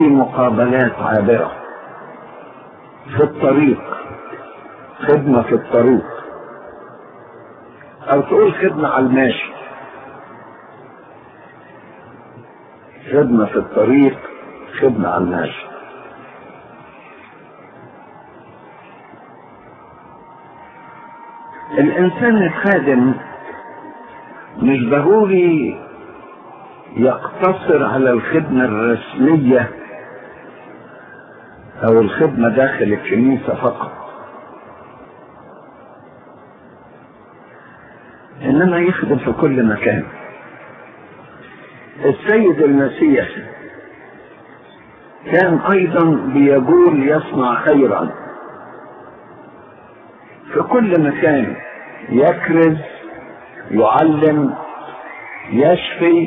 في مقابلات عابرة في الطريق خدمة في الطريق أو تقول خدمة على الماشي خدمة في الطريق خدمة على الماشي الإنسان الخادم مش ضروري يقتصر على الخدمة الرسمية أو الخدمة داخل الكنيسة فقط إنما يخدم في كل مكان السيد المسيح كان أيضا بيقول يصنع خيرا في كل مكان يكرز يعلم يشفي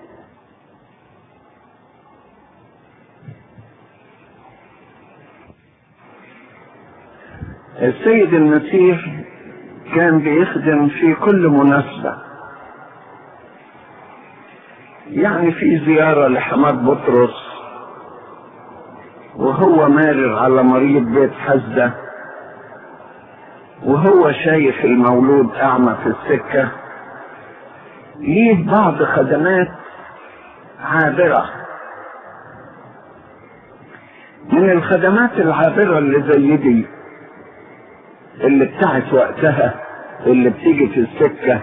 السيد المسيح كان بيخدم في كل مناسبة يعني في زيارة لحماد بطرس وهو مارر على مريض بيت حزده وهو شايف المولود أعمى في السكة ليه بعض خدمات عابرة من الخدمات العابرة اللي زي دي اللي بتاعت وقتها اللي بتيجي في السكة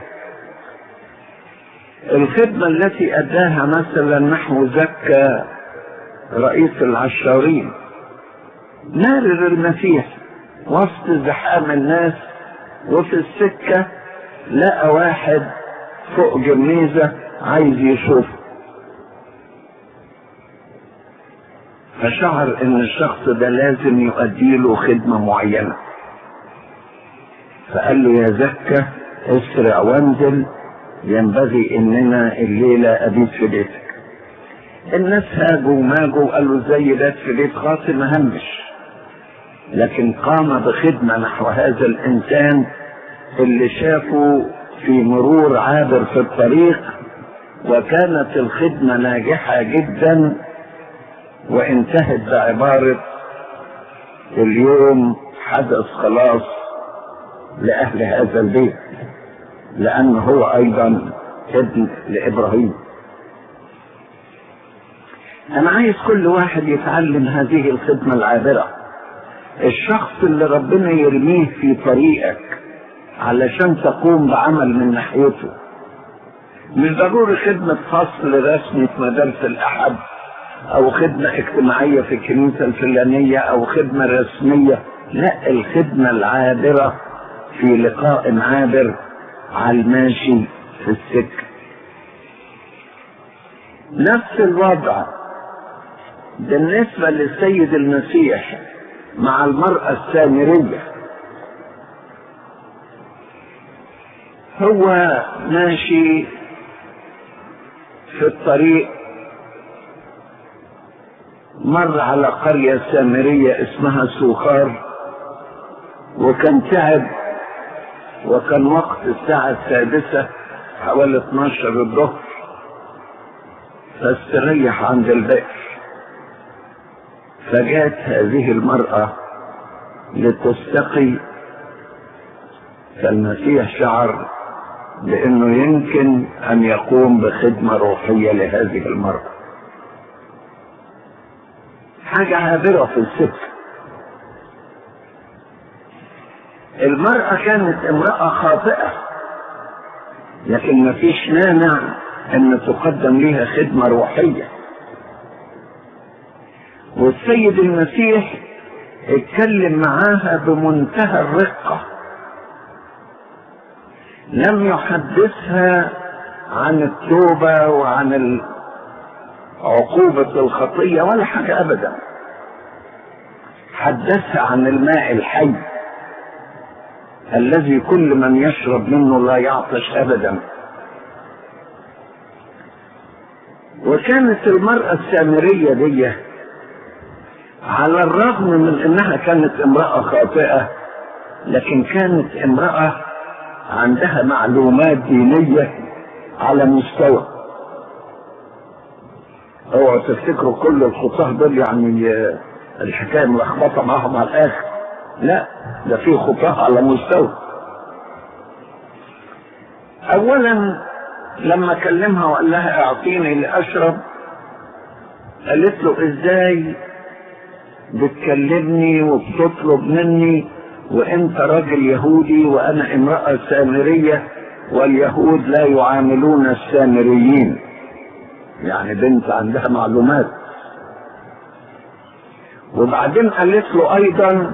الخدمة التي أداها مثلا نحو زكى رئيس العشارين مارر المسيح وسط زحام الناس وفي السكة لقى واحد فوق جميزة عايز يشوفه فشعر ان الشخص ده لازم يؤدي له خدمة معينة فقال له يا زكة اسرع وانزل ينبغي اننا الليلة ابيت في بيتك الناس هاجوا وماجوا قالوا ازاي بات في بيت خاص ما همش لكن قام بخدمة نحو هذا الإنسان اللي شافه في مرور عابر في الطريق وكانت الخدمة ناجحة جدا وانتهت بعبارة اليوم حدث خلاص لأهل هذا البيت لأنه هو أيضا ابن لإبراهيم أنا عايز كل واحد يتعلم هذه الخدمة العابرة الشخص اللي ربنا يرميه في طريقك علشان تقوم بعمل من ناحيته مش ضروري خدمة فصل رسمي في مدارس الأحد أو خدمة اجتماعية في الكنيسة الفلانية أو خدمة رسمية لا الخدمة العابرة في لقاء عابر على الماشي في السكة نفس الوضع بالنسبة للسيد المسيح مع المرأة السامرية هو ماشي في الطريق مر على قرية سامرية اسمها سوخار وكان تعب وكان وقت الساعة السادسة حوالي 12 الظهر فاستريح عند البئر فجاءت هذه المرأة لتستقي فالمسيح شعر بأنه يمكن أن يقوم بخدمة روحية لهذه المرأة حاجة عابرة في السكة المرأة كانت امرأة خاطئة لكن مفيش مانع ان تقدم لها خدمة روحية والسيد المسيح اتكلم معاها بمنتهى الرقة لم يحدثها عن التوبة وعن عقوبة الخطية ولا حاجة أبدا حدثها عن الماء الحي الذي كل من يشرب منه لا يعطش أبدا وكانت المرأة السامرية دي على الرغم من انها كانت امرأة خاطئة لكن كانت امرأة عندها معلومات دينية على مستوى اوعوا تفتكروا كل الخطاه دول يعني الحكايه ملخبطه معاهم على الاخر لا ده في خطاه على مستوى اولا لما كلمها وقال لها اعطيني لاشرب قالت له ازاي بتكلمني وبتطلب مني وانت راجل يهودي وانا امرأة سامرية واليهود لا يعاملون السامريين يعني بنت عندها معلومات وبعدين قالت له ايضا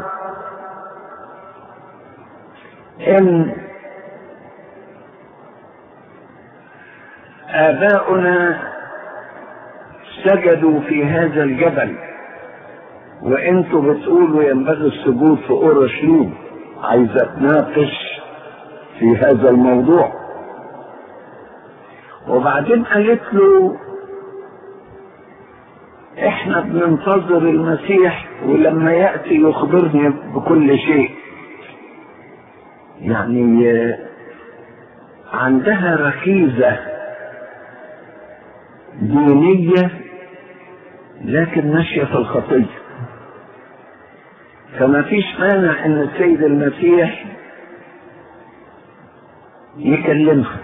ان اباؤنا سجدوا في هذا الجبل وانتوا بتقولوا ينبغي السجود في اورشليم عايزه تناقش في هذا الموضوع وبعدين قالت له احنا بننتظر المسيح ولما ياتي يخبرني بكل شيء يعني عندها ركيزه دينيه لكن ماشيه في الخطيه فما فيش مانع ان السيد المسيح يكلمها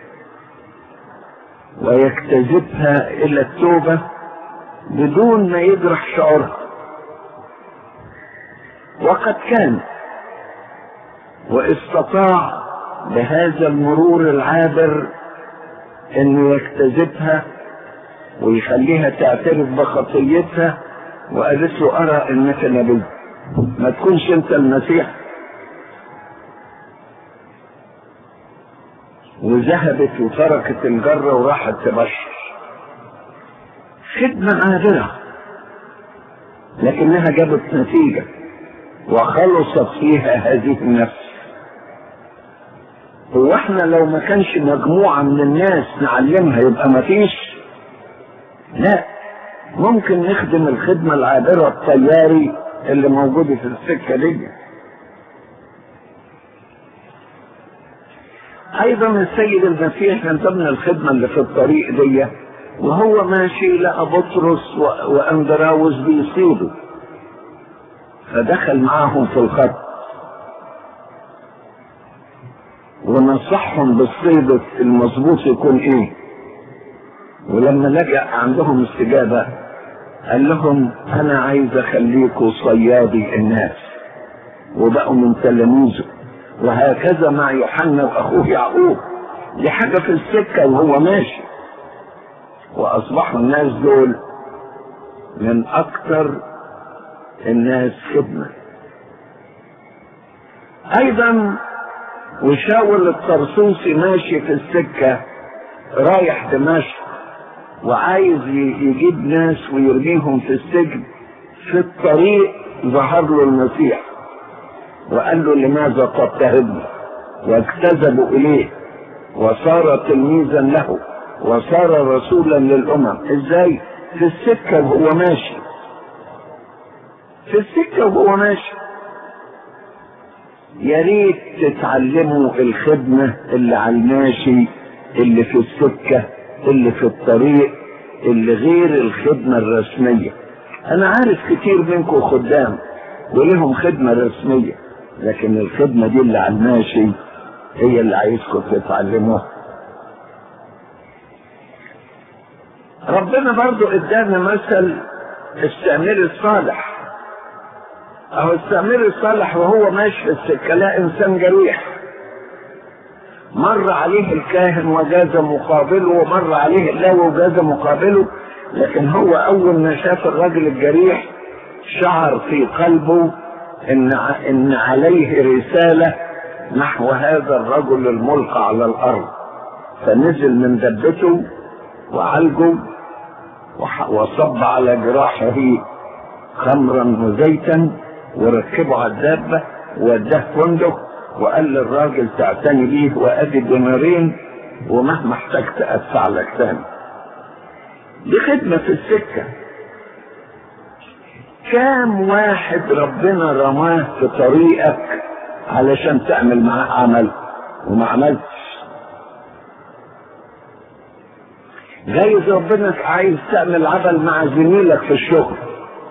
ويجتذبها الى التوبة بدون ما يجرح شعورها وقد كان واستطاع بهذا المرور العابر انه يجتذبها ويخليها تعترف بخطيتها وقالت له ارى انك نبي ما تكونش انت المسيح وذهبت وتركت الجرة وراحت تبشر خدمة عابرة لكنها جابت نتيجة وخلصت فيها هذه النفس هو احنا لو ما كانش مجموعة من الناس نعلمها يبقى ما فيش لا ممكن نخدم الخدمة العابرة الطياري اللي موجودة في السكة دي ايضا السيد المسيح من ضمن الخدمة اللي في الطريق دي وهو ماشي لقى بطرس واندراوس بيصيدوا فدخل معاهم في الخط ونصحهم بالصيد المظبوط يكون ايه ولما لجأ عندهم استجابة قال لهم انا عايز اخليكم صيادي الناس وبقوا من تلاميذه وهكذا مع يوحنا واخوه يعقوب دي حاجه في السكه وهو ماشي واصبحوا الناس دول من اكثر الناس خدمه ايضا وشاول الطرسوسي ماشي في السكه رايح دمشق وعايز يجيب ناس ويرميهم في السجن في الطريق ظهر له المسيح وقال له لماذا تضطهدني واجتذبوا اليه وصار تلميذا له وصار رسولا للامم ازاي في السكه وهو ماشي في السكه وهو ماشي يا ريت تتعلموا الخدمه اللي على الماشي اللي في السكه اللي في الطريق اللي غير الخدمه الرسميه انا عارف كتير منكم خدام ولهم خدمه رسميه لكن الخدمة دي اللي على الماشي هي اللي عايزكم تتعلموها ربنا برضو ادانا مثل السامر الصالح اهو السامر الصالح وهو ماشي في السكة لا انسان جريح مر عليه الكاهن وجاز مقابله ومر عليه اللاوي وجاز مقابله لكن هو اول ما شاف الراجل الجريح شعر في قلبه ان ان عليه رساله نحو هذا الرجل الملقى على الارض فنزل من دبته وعالجه وصب على جراحه خمرا وزيتا وركبه على الدابه ووداه فندق وقال للراجل تعتني بيه وادي دينارين ومهما احتجت ادفع لك تاني دي خدمه في السكه كام واحد ربنا رماه في طريقك علشان تعمل معاه عمل وما عملتش جايز ربنا عايز تعمل عمل مع زميلك في الشغل